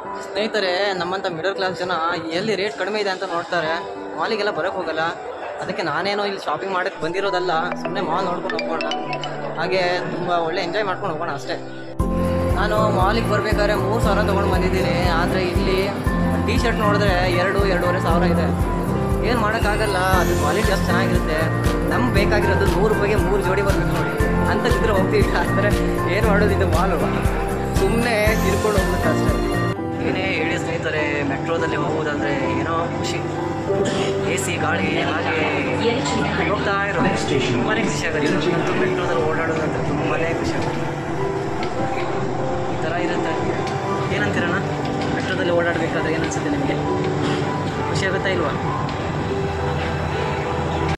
ಸ್ನೇಹಿತರೆ ನಮ್ಮಂಥ middle class ಜನ ಎಲ್ಲಿ ರೇಟ್ ಕಡಿಮೆ ಇದೆ ಅಂತ ನೋಡ್ತಾರೆ ಮಾಲಿಗೆಲ್ಲ ಬರೋಕ್ಕೆ ಹೋಗಲ್ಲ ಅದಕ್ಕೆ ನಾನೇನೋ ಇಲ್ಲಿ ಶಾಪಿಂಗ್ ಮಾಡಕ್ಕೆ ಬಂದಿರೋದಲ್ಲ ಸುಮ್ಮನೆ ಮಾಲ್ ನೋಡ್ಕೊಂಡು ಹೋಗೋಣ ಹಾಗೆ ತುಂಬ ಒಳ್ಳೆ ಎಂಜಾಯ್ ಮಾಡ್ಕೊಂಡು ಹೋಗೋಣ ಅಷ್ಟೇ ನಾನು ಮಾಲಿಗೆ ಬರಬೇಕಾದ್ರೆ ಮೂರು ಸಾವಿರ ತೊಗೊಂಡು ಬಂದಿದ್ದೀನಿ ಆದರೆ ಇಲ್ಲಿ ಟಿ ಶರ್ಟ್ ನೋಡಿದ್ರೆ ಎರಡು ಎರಡೂವರೆ ಸಾವಿರ ಇದೆ ಏನು ಮಾಡೋಕ್ಕಾಗಲ್ಲ ಅದು ಕ್ವಾಲಿಟಿ ಅಷ್ಟು ಚೆನ್ನಾಗಿರುತ್ತೆ ನಮ್ಗೆ ಬೇಕಾಗಿರೋದು ನೂರು ರೂಪಾಯಿಗೆ ಮೂರು ಜೋಡಿ ಬರ್ಬೇಕು ನೋಡಿ ಅಂಥದ್ದಿದ್ರೆ ಹೋಗ್ತೀವಿ ಆದರೆ ಏನು ಮಾಡೋದು ಇದು ಮಾಲು ಸುಮ್ಮನೆ ತಿರ್ಕೊಂಡು ಹೋಗ್ಬೇಕು ಅಷ್ಟೇ ಏನೇ ಹೇಳಿ ಸ್ನೇಹಿತರೆ ಮೆಟ್ರೋದಲ್ಲಿ ಹೋಗೋದಂದ್ರೆ ಏನೋ ಖುಷಿ ಎ ಸಿ ಗಾಳಿ ಹಾಗೆ ಹೋಗ್ತಾ ಇರೋದು ತುಂಬಾ ಖುಷಿ ಆಗುತ್ತೆ ಇವತ್ತು ಮೆಟ್ರೋದಲ್ಲಿ ಓಡಾಡೋದಂದ್ರೆ ತುಂಬಾ ಖುಷಿ ಆಗುತ್ತೆ ಈ ಥರ ಇರುತ್ತೆ ಏನಂತೀರಣ್ಣ ಮೆಟ್ರೋದಲ್ಲಿ ಓಡಾಡಬೇಕಾದ್ರೆ ಏನು ಅನ್ಸುತ್ತೆ ನಿಮಗೆ ಖುಷಿ ಆಗುತ್ತಾ ಇಲ್ವಾ